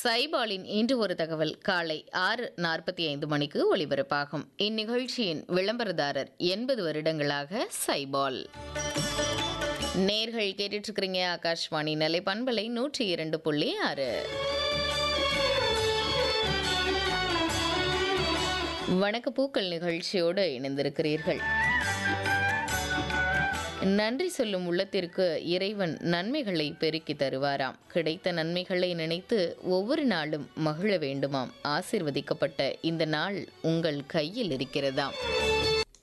சைபாலின் இன்று ஒரு தகவல் காலை ஆறு நாற்பத்தி ஐந்து மணிக்கு ஒளிபரப்பாகும் இந்நிகழ்ச்சியின் விளம்பரதாரர் எண்பது வருடங்களாக சைபால் நேர்கள் கேட்டுட்டு இருக்கிறீங்க ஆகாஷ்வாணி நிலை பண்பலை நூற்றி இரண்டு புள்ளி ஆறு வணக்க பூக்கள் நிகழ்ச்சியோடு இணைந்திருக்கிறீர்கள் நன்றி சொல்லும் உள்ளத்திற்கு இறைவன் நன்மைகளை பெருக்கி தருவாராம் கிடைத்த நன்மைகளை நினைத்து ஒவ்வொரு நாளும் மகிழ வேண்டுமாம் ஆசிர்வதிக்கப்பட்ட இந்த நாள் உங்கள் கையில் இருக்கிறதாம்